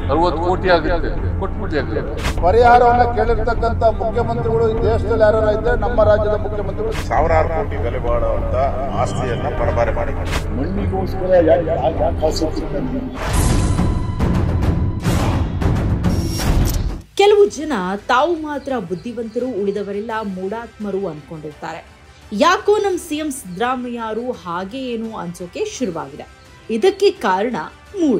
ಅರವತ್ತು ಕೋಟಿ ಆಗುತ್ತೆ ಕೊಟ್ಬಿಡಿ ಆಗುತ್ತೆ ಪರಿಹಾರವನ್ನ ಕೇಳಿರ್ತಕ್ಕಂಥ ಮುಖ್ಯಮಂತ್ರಿಗಳು ಈ ದೇಶದಲ್ಲಿ ಯಾರು ಇದ್ರೆ ನಮ್ಮ ರಾಜ್ಯದ ಮುಖ್ಯಮಂತ್ರಿಗಳು ಸಾವಿರಾರು ಕೋಟಿ ಬೆಲೆ ಬಾಳುವಂತ ಆಸ್ತಿಯನ್ನ ಪರಬಾರೆ ಮಾಡಿದ್ದಾರೆ ಮಣ್ಣಿಗೋಸ್ಕರ ಯಾಕೆ ಯಾಕೆ ಆಸಕ್ತಿ ಕೆಲವು ಜನ ತಾವು ಮಾತ್ರ ಬುದ್ಧಿವಂತರು ಉಳಿದವರೆಲ್ಲ ಮೂಢಾತ್ಮರು ಅನ್ಕೊಂಡಿರ್ತಾರೆ ಯಾಕೋ ನಮ್ಮ ಸಿಎಂ ಸಿದ್ದರಾಮಯ್ಯರು ಹಾಗೆ ಏನು ಅನ್ಸೋಕೆ ಶುರುವಾಗಿದೆ ಇದಕ್ಕೆ ಕಾರಣ ಮೂಢ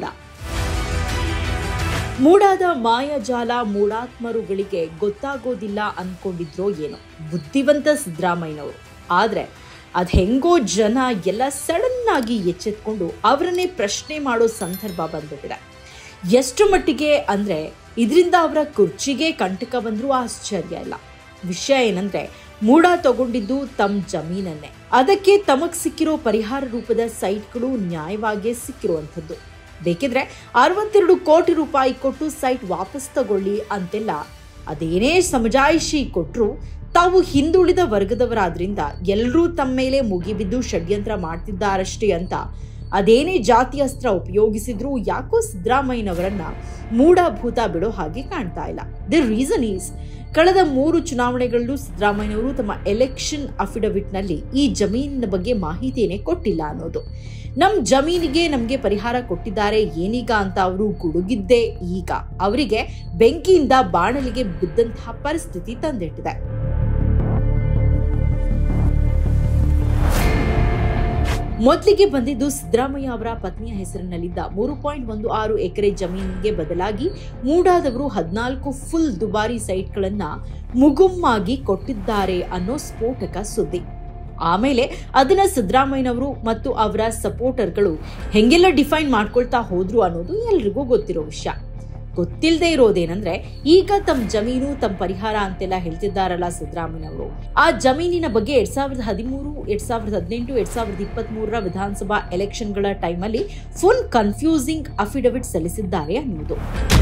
ಮೂಡಾದ ಮಾಯಾಜಾಲ ಮೂಢಾತ್ಮರುಗಳಿಗೆ ಗೊತ್ತಾಗೋದಿಲ್ಲ ಅನ್ಕೊಂಡಿದ್ರೋ ಏನೋ ಬುದ್ಧಿವಂತ ಸಿದ್ದರಾಮಯ್ಯನವರು ಆದ್ರೆ ಅದ್ ಹೆಂಗೋ ಜನ ಎಲ್ಲ ಸಡನ್ ಆಗಿ ಎಚ್ಚೆತ್ಕೊಂಡು ಅವರನ್ನೇ ಪ್ರಶ್ನೆ ಮಾಡೋ ಸಂದರ್ಭ ಬಂದ್ಬಿಟ್ಟಿದೆ ಎಷ್ಟು ಮಟ್ಟಿಗೆ ಅಂದ್ರೆ ಇದರಿಂದ ಅವರ ಕುರ್ಚಿಗೆ ಕಂಟಕ ಬಂದ್ರೂ ಆಶ್ಚರ್ಯ ಇಲ್ಲ ವಿಷಯ ಏನಂದ್ರೆ ಮೂಡ ತಗೊಂಡಿದ್ದು ತಮ್ಮ ಜಮೀನನ್ನೇ ಅದಕ್ಕೆ ತಮಗ್ ಸಿಕ್ಕಿರೋ ಪರಿಹಾರ ರೂಪದ ಸೈಟ್ಗಳು ನ್ಯಾಯವಾಗೇ ಸಿಕ್ಕಿರುವಂಥದ್ದು ಬೇಕಿದ್ರೆ ಅರವತ್ತೆರಡು ಕೋಟಿ ರೂಪಾಯಿ ಕೊಟ್ಟು ಸೈಟ್ ವಾಪಸ್ ತಗೊಳ್ಳಿ ಅಂತೆಲ್ಲ ಅದೇನೇ ಸಮಜಾಯಿಷಿ ಕೊಟ್ಟರು ತಾವು ಹಿಂದುಳಿದ ವರ್ಗದವರಾದ್ರಿಂದ ಎಲ್ಲರೂ ತಮ್ಮ ಮೇಲೆ ಮುಗಿಬಿದ್ದು ಷಡ್ಯಂತ್ರ ಮಾಡ್ತಿದ್ದಾರಷ್ಟೇ ಅಂತ ಅದೇನೇ ಜಾತಿ ಅಸ್ತ್ರ ಉಪಯೋಗಿಸಿದ್ರೂ ಯಾಕೋ ಸಿದ್ದರಾಮಯ್ಯನವರನ್ನ ಮೂಢಭೂತ ಬಿಡೋ ಹಾಗೆ ಕಾಣ್ತಾ ಇಲ್ಲ ದಿ ರೀಸನ್ ಈಸ್ ಕಳೆದ ಮೂರು ಚುನಾವಣೆಗಳಲ್ಲೂ ಸಿದ್ದರಾಮಯ್ಯನವರು ತಮ್ಮ ಎಲೆಕ್ಷನ್ ಅಫಿಡವಿಟ್ನಲ್ಲಿ ಈ ಜಮೀನಿನ ಬಗ್ಗೆ ಮಾಹಿತಿಯನ್ನೇ ಕೊಟ್ಟಿಲ್ಲ ಅನ್ನೋದು ನಮ್ ಜಮೀನಿಗೆ ನಮಗೆ ಪರಿಹಾರ ಕೊಟ್ಟಿದ್ದಾರೆ ಏನೀಗ ಅಂತ ಅವರು ಗುಡುಗಿದ್ದೇ ಈಗ ಅವರಿಗೆ ಬೆಂಕಿಯಿಂದ ಬಾಣಲಿಗೆ ಬಿದ್ದಂತಹ ಪರಿಸ್ಥಿತಿ ತಂದಿಟ್ಟಿದೆ ಮೊದಲಿಗೆ ಬಂದಿದ್ದು ಸಿದ್ದರಾಮಯ್ಯ ಅವರ ಪತ್ನಿಯ ಹೆಸರಿನಲ್ಲಿದ್ದ ಮೂರು ಪಾಯಿಂಟ್ ಒಂದು ಆರು ಎಕರೆ ಜಮೀನಿಗೆ ಬದಲಾಗಿ ಮೂಡಾದವರು ಹದಿನಾಲ್ಕು ಫುಲ್ ದುಬಾರಿ ಸೈಟ್ಗಳನ್ನ ಮುಗುಮ್ಮಾಗಿ ಕೊಟ್ಟಿದ್ದಾರೆ ಅನ್ನೋ ಸ್ಫೋಟಕ ಸುದ್ದಿ ಆಮೇಲೆ ಅದನ್ನ ಸಿದ್ದರಾಮಯ್ಯನವರು ಮತ್ತು ಅವರ ಸಪೋರ್ಟರ್ಗಳು ಹೆಂಗೆಲ್ಲ ಡಿಫೈನ್ ಮಾಡ್ಕೊಳ್ತಾ ಹೋದ್ರು ಅನ್ನೋದು ಎಲ್ರಿಗೂ ಗೊತ್ತಿರೋ ವಿಷಯ ಗೊತ್ತಿಲ್ಲದೆ ಇರೋದೇನಂದ್ರೆ ಈಗ ತಮ್ಮ ಜಮೀನು ತಮ್ಮ ಪರಿಹಾರ ಅಂತೆಲ್ಲ ಹೇಳ್ತಿದ್ದಾರಲ್ಲ ಸಿದ್ದರಾಮಯ್ಯನವರು ಆ ಜಮೀನಿನ ಬಗ್ಗೆ ಎರಡ್ ಸಾವಿರದ ಹದಿಮೂರು ಎರಡ್ ಸಾವಿರದ ಹದಿನೆಂಟು ಎರಡ್ ಸಾವಿರದ ಇಪ್ಪತ್ತ್ ಮೂರರ ವಿಧಾನಸಭಾ ಎಲೆಕ್ಷನ್ಗಳ ಟೈಮಲ್ಲಿ ಫುಲ್ ಕನ್ಫ್ಯೂಸಿಂಗ್ ಅಫಿಡವಿಟ್ ಸಲ್ಲಿಸಿದ್ದಾರೆ ಅನ್ನುವುದು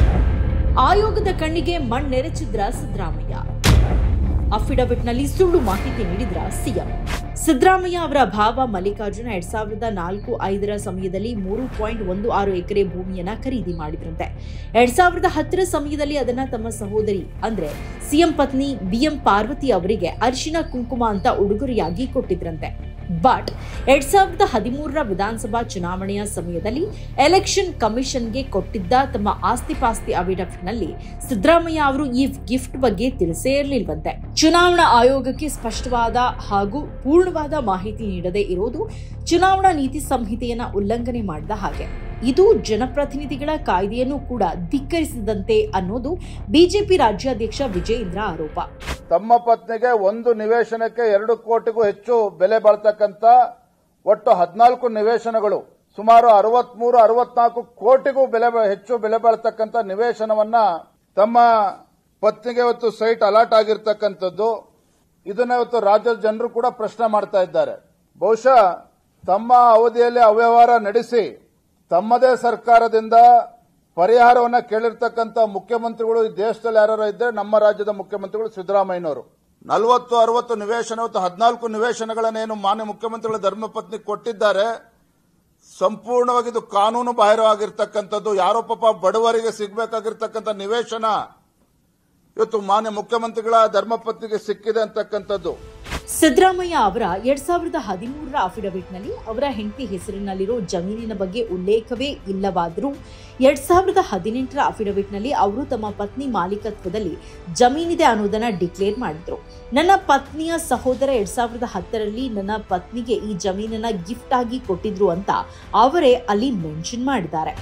ಆಯೋಗದ ಕಣ್ಣಿಗೆ ಮಣ್ಣೆರಚಿದ್ರ ಸಿದ್ದರಾಮಯ್ಯ ಅಫಿಡವಿಟ್ನಲ್ಲಿ ಸುಳ್ಳು ಮಾಹಿತಿ ನೀಡಿದ್ರ ಸಿಎಂ ಸಿದ್ದರಾಮಯ್ಯ ಅವರ ಭಾವ ಮಲ್ಲಿಕಾರ್ಜುನ ಎರಡ್ ಸಾವಿರದ ನಾಲ್ಕು ಐದರ ಸಮಯದಲ್ಲಿ ಮೂರು ಪಾಯಿಂಟ್ ಒಂದು ಆರು ಎಕರೆ ಭೂಮಿಯನ್ನ ಖರೀದಿ ಮಾಡಿದ್ರಂತೆ ಎರಡ್ ಸಾವಿರದ ಹತ್ತರ ಸಮಯದಲ್ಲಿ ಅದನ್ನ ತಮ್ಮ ಸಹೋದರಿ ಅಂದ್ರೆ ಸಿಎಂ ಪತ್ನಿ ಬಿಎಂ ಪಾರ್ವತಿ ಅವರಿಗೆ ಅರಿಶಿನ ಕುಂಕುಮ ಅಂತ ಉಡುಗೊರೆಯಾಗಿ ಕೊಟ್ಟಿದ್ರಂತೆ ಬಟ್ ಎರಡ್ ಸಾವಿರದ ಹದಿಮೂರರ ವಿಧಾನಸಭಾ ಚುನಾವಣೆಯ ಸಮಯದಲ್ಲಿ ಎಲೆಕ್ಷನ್ ಕಮಿಷನ್ಗೆ ಕೊಟ್ಟಿದ್ದ ತಮ್ಮ ಆಸ್ತಿ ಪಾಸ್ತಿ ಅಫಿಡವಿಟ್ನಲ್ಲಿ ಸಿದ್ದರಾಮಯ್ಯ ಅವರು ಈ ಗಿಫ್ಟ್ ಬಗ್ಗೆ ತಿಳಿಸೇ ಇರಲಿಲ್ವಂತೆ ಚುನಾವಣಾ ಆಯೋಗಕ್ಕೆ ಸ್ಪಷ್ಟವಾದ ಹಾಗೂ ಪೂರ್ಣವಾದ ಮಾಹಿತಿ ನೀಡದೇ ಇರೋದು ಚುನಾವಣಾ ನೀತಿ ಸಂಹಿತೆಯನ್ನ ಉಲ್ಲಂಘನೆ ಮಾಡಿದ ಹಾಗೆ ಇದು ಜನಪ್ರತಿನಿಧಿಗಳ ಕಾಯ್ದೆಯನ್ನು ಕೂಡ ಧಿಕ್ಕರಿಸಿದಂತೆ ಅನ್ನೋದು ಬಿಜೆಪಿ ರಾಜ್ಯಾಧ್ಯಕ್ಷ ವಿಜಯೇಂದ್ರ ಆರೋಪ ತಮ್ಮ ಪತ್ನಿಗೆ ಒಂದು ನಿವೇಶನಕ್ಕೆ ಎರಡು ಕೋಟಿಗೂ ಹೆಚ್ಚು ಬೆಲೆ ಬಾಳ್ತಕ್ಕಂಥ ಒಟ್ಟು ಹದಿನಾಲ್ಕು ನಿವೇಶನಗಳು ಸುಮಾರು ಅರವತ್ಮೂರು ಅರವತ್ನಾಲ್ಕು ಕೋಟಿಗೂ ಬೆಲೆ ಹೆಚ್ಚು ಬೆಲೆ ಬಾಳ್ತಕ್ಕಂಥ ನಿವೇಶನವನ್ನ ತಮ್ಮ ಪತ್ನಿಗೆ ಇವತ್ತು ಸೈಟ್ ಅಲಾಟ್ ಆಗಿರ್ತಕ್ಕಂಥದ್ದು ಇದನ್ನ ಇವತ್ತು ರಾಜ್ಯದ ಜನರು ಕೂಡ ಪ್ರಶ್ನೆ ಮಾಡ್ತಾ ಇದ್ದಾರೆ ಬಹುಶಃ ತಮ್ಮ ಅವಧಿಯಲ್ಲಿ ಅವ್ಯವಹಾರ ನಡೆಸಿ ತಮ್ಮದೇ ಸರ್ಕಾರದಿಂದ ಪರಿಹಾರವನ್ನ ಕೇಳಿರ್ತಕ್ಕಂಥ ಮುಖ್ಯಮಂತ್ರಿಗಳು ಈ ದೇಶದಲ್ಲಿ ಯಾರು ಇದ್ರೆ ನಮ್ಮ ರಾಜ್ಯದ ಮುಖ್ಯಮಂತ್ರಿಗಳು ಸಿದ್ದರಾಮಯ್ಯನವರು ನಲವತ್ತು ಅರವತ್ತು ನಿವೇಶನ ಇವತ್ತು ಹದಿನಾಲ್ಕು ನಿವೇಶನಗಳನ್ನೇನು ಮಾನ್ಯ ಮುಖ್ಯಮಂತ್ರಿಗಳ ಧರ್ಮಪತ್ನಿ ಕೊಟ್ಟಿದ್ದಾರೆ ಸಂಪೂರ್ಣವಾಗಿ ಇದು ಕಾನೂನು ಬಾಹಿರವಾಗಿರ್ತಕ್ಕಂಥದ್ದು ಯಾರೋ ಪಾಪ ಬಡವರಿಗೆ ಸಿಗಬೇಕಾಗಿರ್ತಕ್ಕಂಥ ನಿವೇಶನ ಇವತ್ತು ಮಾನ್ಯ ಮುಖ್ಯಮಂತ್ರಿಗಳ ಧರ್ಮಪತ್ನಿಗೆ ಸಿಕ್ಕಿದೆ ಅಂತಕ್ಕಂಥದ್ದು ಸಿದ್ದರಾಮಯ್ಯ ಅವರ ಎರಡ್ ಸಾವಿರದ ಹದಿಮೂರರ ಅಫಿಡವಿಟ್ನಲ್ಲಿ ಅವರ ಹೆಂಡತಿ ಹೆಸರಿನಲ್ಲಿರೋ ಜಮೀನಿನ ಬಗ್ಗೆ ಉಲ್ಲೇಖವೇ ಇಲ್ಲವಾದರೂ ಎರಡ್ ಸಾವಿರದ ಹದಿನೆಂಟರ ಅಫಿಡವಿಟ್ನಲ್ಲಿ ಅವರು ತಮ್ಮ ಪತ್ನಿ ಮಾಲೀಕತ್ವದಲ್ಲಿ ಜಮೀನಿದೆ ಅನ್ನೋದನ್ನ ಡಿಕ್ಲೇರ್ ಮಾಡಿದ್ರು ನನ್ನ ಪತ್ನಿಯ ಸಹೋದರ ಎರಡ್ ಸಾವಿರದ ಹತ್ತರಲ್ಲಿ ನನ್ನ ಪತ್ನಿಗೆ ಈ ಜಮೀನನ್ನ ಗಿಫ್ಟ್ ಆಗಿ ಕೊಟ್ಟಿದ್ರು ಅಂತ ಅವರೇ ಅಲ್ಲಿ ಮೆನ್ಷನ್ ಮಾಡಿದ್ದಾರೆ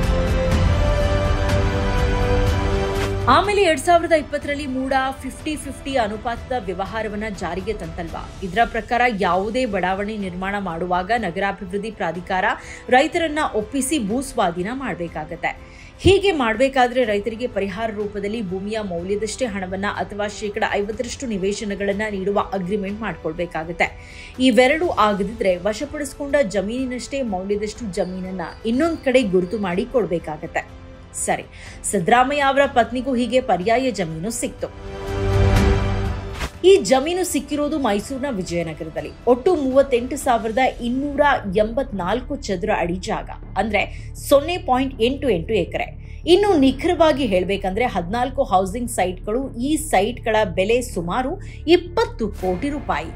ಆಮೇಲೆ ಎರಡ್ ಸಾವಿರದ ಇಪ್ಪತ್ತರಲ್ಲಿ ಮೂಡ ಫಿಫ್ಟಿ ಫಿಫ್ಟಿ ಅನುಪಾತದ ವ್ಯವಹಾರವನ್ನ ಜಾರಿಗೆ ತಂತಲ್ವಾ ಇದರ ಪ್ರಕಾರ ಯಾವುದೇ ಬಡಾವಣೆ ನಿರ್ಮಾಣ ಮಾಡುವಾಗ ನಗರಾಭಿವೃದ್ಧಿ ಪ್ರಾಧಿಕಾರ ರೈತರನ್ನ ಒಪ್ಪಿಸಿ ಭೂ ಸ್ವಾಧೀನ ಮಾಡಬೇಕಾಗತ್ತೆ ಹೀಗೆ ಮಾಡಬೇಕಾದ್ರೆ ರೈತರಿಗೆ ಪರಿಹಾರ ರೂಪದಲ್ಲಿ ಭೂಮಿಯ ಮೌಲ್ಯದಷ್ಟೇ ಹಣವನ್ನ ಅಥವಾ ಶೇಕಡ ಐವತ್ತರಷ್ಟು ನಿವೇಶನಗಳನ್ನ ನೀಡುವ ಅಗ್ರಿಮೆಂಟ್ ಮಾಡ್ಕೊಳ್ಬೇಕಾಗತ್ತೆ ಇವೆರಡೂ ಆಗದಿದ್ರೆ ವಶಪಡಿಸಿಕೊಂಡ ಜಮೀನಿನಷ್ಟೇ ಮೌಲ್ಯದಷ್ಟು ಜಮೀನನ್ನ ಇನ್ನೊಂದ್ ಕಡೆ ಗುರುತು ಮಾಡಿ ಕೊಡ್ಬೇಕಾಗತ್ತೆ ಸರಿ ಸಿದ್ದರಾಮಯ್ಯ ಅವರ ಪತ್ನಿಗೂ ಹೀಗೆ ಪರ್ಯಾಯ ಜಮೀನು ಸಿಕ್ತು ಈ ಜಮೀನು ಸಿಕ್ಕಿರೋದು ಮೈಸೂರಿನ ವಿಜಯನಗರದಲ್ಲಿ ಒಟ್ಟು ಮೂವತ್ತೆಂಟು ಸಾವಿರದ ಇನ್ನೂರ ಎಂಬತ್ನಾಲ್ಕು ಚದುರ ಅಡಿ ಜಾಗ ಅಂದ್ರೆ ಸೊನ್ನೆ ಪಾಯಿಂಟ್ ಎಂಟು ಎಂಟು ಎಕರೆ ಇನ್ನು ನಿಖರವಾಗಿ ಹೇಳಬೇಕಂದ್ರೆ ಹದಿನಾಲ್ಕು ಹೌಸಿಂಗ್ ಸೈಟ್ಗಳು ಈ ಸೈಟ್ಗಳ ಬೆಲೆ ಸುಮಾರು ಇಪ್ಪತ್ತು ಕೋಟಿ ರೂಪಾಯಿ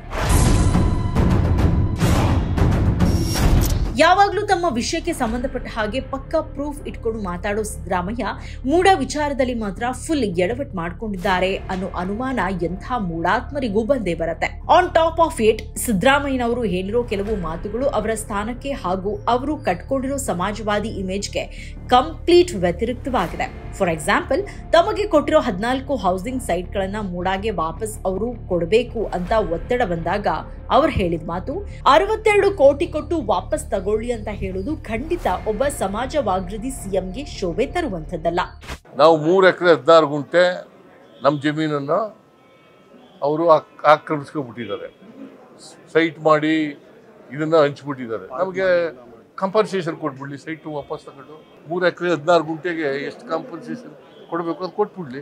ಯಾವಾಗಲೂ ತಮ್ಮ ವಿಷಯಕ್ಕೆ ಸಂಬಂಧಪಟ್ಟ ಹಾಗೆ ಪಕ್ಕಾ ಪ್ರೂಫ್ ಇಟ್ಕೊಂಡು ಮಾತಾಡೋ ಸಿದ್ದರಾಮಯ್ಯ ಮೂಡ ವಿಚಾರದಲ್ಲಿ ಮಾತ್ರ ಫುಲ್ ಎಡವಟ್ ಮಾಡ್ಕೊಂಡಿದ್ದಾರೆ ಅನ್ನೋ ಅನುಮಾನ ಎಂಥ ಮೂಡಾತ್ಮರಿಗೂ ಬಂದೇ ಬರುತ್ತೆ ಆನ್ ಟಾಪ್ ಆಫ್ ಇಟ್ ಸಿದ್ದರಾಮಯ್ಯನವರು ಹೇಳಿರೋ ಕೆಲವು ಮಾತುಗಳು ಅವರ ಸ್ಥಾನಕ್ಕೆ ಹಾಗೂ ಅವರು ಕಟ್ಕೊಂಡಿರೋ ಸಮಾಜವಾದಿ ಇಮೇಜ್ಗೆ ಕಂಪ್ಲೀಟ್ ವ್ಯತಿರಿಕ್ತವಾಗಿದೆ ಫಾರ್ ಎಕ್ಸಾಂಪಲ್ ತಮಗೆ ಕೊಟ್ಟಿರೋ ಹದಿನಾಲ್ಕು ಹೌಸಿಂಗ್ ಸೈಟ್ಗಳನ್ನ ಮೂಡಾಗೆ ವಾಪಸ್ ಅವರು ಕೊಡಬೇಕು ಅಂತ ಒತ್ತಡ ಬಂದಾಗ ಅವ್ರು ಹೇಳಿದ ಮಾತು ಅರವತ್ತೆರಡು ಕೋಟಿ ಕೊಟ್ಟು ವಾಪಸ್ ತಗೊಳ್ಳಿ ಅಂತ ಹೇಳೋದು ಖಂಡಿತ ಒಬ್ಬ ಸಮಾಜವಾಗ್ರದಿ ಸಿಎಂಗೆ ಶೋಭೆ ತರುವಂಥದ್ದಲ್ಲ ನಾವು ಮೂರು ಎಕರೆ ಹದಿನಾರು ಗುಂಟೆ ನಮ್ಮ ಜಮೀನನ್ನು ಅವರು ಆಕ್ರಮಿಸ್ಕೊಂಡ್ಬಿಟ್ಟಿದ್ದಾರೆ ಸೈಟ್ ಮಾಡಿ ಇದನ್ನ ಹಂಚ್ಬಿಟ್ಟಿದ್ದಾರೆ ನಮಗೆ ಕಂಪನ್ಸೇಷನ್ ಕೊಟ್ಬಿಡ್ಲಿ ಸೈಟು ವಾಪಸ್ ತಗೊಂಡು ಮೂರು ಎಕರೆ ಹದಿನಾರು ಗುಂಟೆಗೆ ಎಷ್ಟು ಕಂಪನ್ಸೇಷನ್ ಕೊಡಬೇಕು ಅದು ಕೊಟ್ಬಿಡ್ಲಿ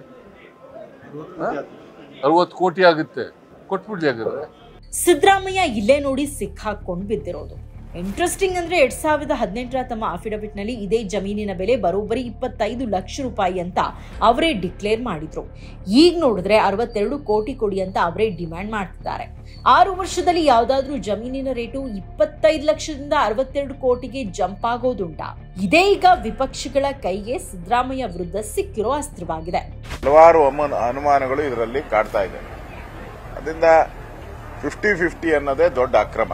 ಅರವತ್ತು ಕೋಟಿ ಆಗುತ್ತೆ ಕೊಟ್ಬಿಡ್ಲಿ ಹಾಗಾದ್ರೆ ಸಿದ್ದರಾಮಯ್ಯ ಇಲ್ಲೇ ನೋಡಿ ಸಿಕ್ಕಾಕೊಂಡು ಬಿದ್ದಿರೋದು ಇಂಟ್ರೆಸ್ಟಿಂಗ್ ಅಂದ್ರೆ ಎರಡ್ ಸಾವಿರದ ಹದಿನೆಂಟರ ತಮ್ಮ ಅಫಿಡವಿಟ್ ನಲ್ಲಿ ಇದೇ ಜಮೀನಿನ ಬೆಲೆ ಬರೋಬ್ಬರಿ ಇಪ್ಪತ್ತೈದು ಲಕ್ಷ ರೂಪಾಯಿ ಅಂತ ಅವರೇ ಡಿಕ್ಲೇರ್ ಮಾಡಿದ್ರು ಈಗ ನೋಡಿದ್ರೆ ಅರವತ್ತೆರಡು ಕೋಟಿ ಕೊಡಿ ಅಂತ ಅವರೇ ಡಿಮ್ಯಾಂಡ್ ಮಾಡ್ತಿದ್ದಾರೆ ಆರು ವರ್ಷದಲ್ಲಿ ಯಾವ್ದಾದ್ರೂ ಜಮೀನಿನ ರೇಟು ಇಪ್ಪತ್ತೈದು ಲಕ್ಷದಿಂದ ಅರವತ್ತೆರಡು ಕೋಟಿಗೆ ಜಂಪ್ ಆಗೋದುಂಟಾ ಇದೇ ಈಗ ವಿಪಕ್ಷಗಳ ಕೈಗೆ ಸಿದ್ದರಾಮಯ್ಯ ವಿರುದ್ಧ ಸಿಕ್ಕಿರೋ ಅಸ್ತ್ರವಾಗಿದೆ ಹಲವಾರು ಅಮನ್- ಅನುಮಾನಗಳು ಇದರಲ್ಲಿ ಕಾಡ್ತಾ ಇದೆ ಅದರಿಂದ ಫಿಫ್ಟಿ ಫಿಫ್ಟಿ ಅನ್ನೋದೇ ದೊಡ್ಡ ಅಕ್ರಮ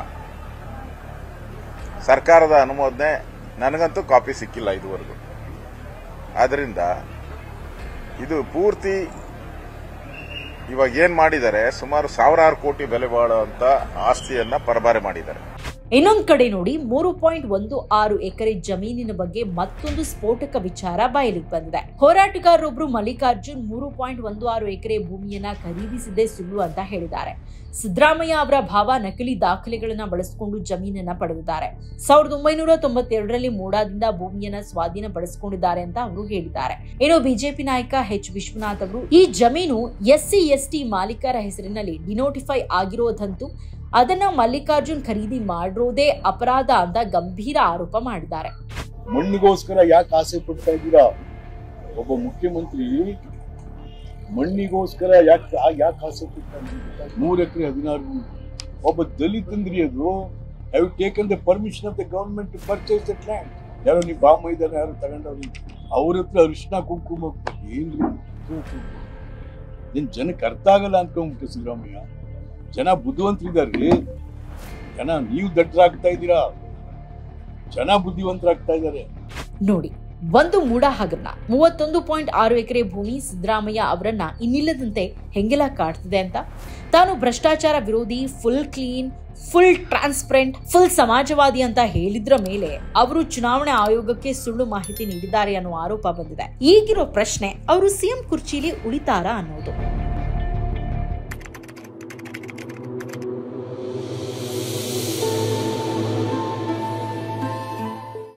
ಸರ್ಕಾರದ ಅನುಮೋದನೆ ನನಗಂತೂ ಕಾಪಿ ಸಿಕ್ಕಿಲ್ಲ ಇದುವರೆಗೂ ಆದ್ರಿಂದ ಇದು ಪೂರ್ತಿ ಇವಾಗ ಏನ್ ಮಾಡಿದ್ದಾರೆ ಸುಮಾರು ಸಾವಿರಾರು ಕೋಟಿ ಬೆಲೆ ಬಾಳುವಂತ ಆಸ್ತಿಯನ್ನ ಪರಬಾರೆ ಮಾಡಿದ್ದಾರೆ ಇನ್ನೊಂದ್ ಕಡೆ ನೋಡಿ ಮೂರು ಪಾಯಿಂಟ್ ಒಂದು ಆರು ಎಕರೆ ಜಮೀನಿನ ಬಗ್ಗೆ ಮತ್ತೊಂದು ಸ್ಫೋಟಕ ವಿಚಾರ ಬಯಲಿಗೆ ಬಂದಿದೆ ಹೋರಾಟಗಾರರೊಬ್ರು ಮಲ್ಲಿಕಾರ್ಜುನ್ ಮೂರು ಪಾಯಿಂಟ್ ಒಂದು ಆರು ಎಕರೆ ಭೂಮಿಯನ್ನ ಖರೀದಿಸಿದ್ದೇ ಸುಳ್ಳು ಅಂತ ಹೇಳಿದ್ದಾರೆ ಸಿದ್ದರಾಮಯ್ಯ ಅವರ ಭಾವ ನಕಲಿ ದಾಖಲೆಗಳನ್ನ ಬಳಸಿಕೊಂಡು ಜಮೀನನ್ನ ಪಡೆದಿದ್ದಾರೆ ಸಾವಿರದ ಒಂಬೈನೂರ ತೊಂಬತ್ತೆರಡರಲ್ಲಿ ಮೂಡಾದಿಂದ ಭೂಮಿಯನ್ನ ಸ್ವಾಧೀನ ಪಡಿಸಿಕೊಂಡಿದ್ದಾರೆ ಅಂತ ಅವರು ಹೇಳಿದ್ದಾರೆ ಇನ್ನು ಬಿಜೆಪಿ ನಾಯಕ ಎಚ್ ವಿಶ್ವನಾಥ್ ಅವರು ಈ ಜಮೀನು ಎಸ್ಸಿ ಎಸ್ಟಿ ಮಾಲೀಕರ ಹೆಸರಿನಲ್ಲಿ ಡಿನೋಟಿಫೈ ಆಗಿರೋದಂತೂ ಅದನ್ನ ಮಲ್ಲಿಕಾರ್ಜುನ್ ಖರೀದಿ ಮಾಡಿರೋದೇ ಅಪರಾಧ ಅಂತ ಗಂಭೀರ ಆರೋಪ ಮಾಡಿದ್ದಾರೆ ಮಣ್ಣಿಗೋಸ್ಕರ ಯಾಕೆ ಆಸೆ ಪಡ್ತಾ ಇದ್ದೀರಾ ಒಬ್ಬ ಮುಖ್ಯಮಂತ್ರಿ ಮಣ್ಣಿಗೋಸ್ಕರ ಯಾಕೆ ಯಾಕೆ ಆಸೆ ಪಡ್ತಾ ಇದ್ದೀರಾ ಮೂರ್ ಎಕರೆ ಹದಿನಾರು ಒಬ್ಬ ದಲಿತಂದ್ರಿ ಅದು have taken the permission of the government to purchase that land ಯಾರೋ ನೀವು ಬಾ ಮೈದಾನ ಯಾರು ತಗೊಂಡವ್ರು ಅವ್ರ ಹತ್ರ ಅರಿಶಿನ ಕುಂಕುಮ ಏನ್ರಿ ನಿನ್ ಜನಕ್ಕೆ ಅರ್ಥ ಆಗಲ್ಲ ಅನ್ಕೊಂಡ್ಬಿಟ್ಟು ಸಿದ್ದರಾಮಯ್ಯ ಜನ ಬುದ್ಧಿವಂತರಿದಾರ್ರಿ ಜನ ನೀವು ದಡ್ಡರಾಗ್ತಾ ಇದ್ದೀರಾ ಜನ ಬುದ್ಧಿವಂತರಾಗ್ತಾ ಇದ್ದಾರೆ ನೋಡಿ ಒಂದು ಮೂಡ ಹಗರಣ ಮೂವತ್ತೊಂದು ಪಾಯಿಂಟ್ ಆರು ಎಕರೆ ಭೂಮಿ ಸಿದ್ದರಾಮಯ್ಯ ಅವರನ್ನ ಇನ್ನಿಲ್ಲದಂತೆ ಹೆಂಗೆಲ್ಲ ಕಾಡ್ತಿದೆ ಅಂತ ತಾನು ಭ್ರಷ್ಟಾಚಾರ ವಿರೋಧಿ full clean full transparent full ಸಮಾಜವಾದಿ ಅಂತ ಹೇಳಿದ್ರ ಮೇಲೆ ಅವರು ಚುನಾವಣಾ ಆಯೋಗಕ್ಕೆ ಸುಳ್ಳು ಮಾಹಿತಿ ನೀಡಿದ್ದಾರೆ ಅನ್ನೋ ಆರೋಪ ಬಂದಿದೆ ಈಗಿರೋ ಪ್ರಶ್ನೆ ಅವರು ಸಿಎಂ ಕುರ್ಚಿಲಿ ಉಳಿತಾರಾ ಅನ್ನೋದು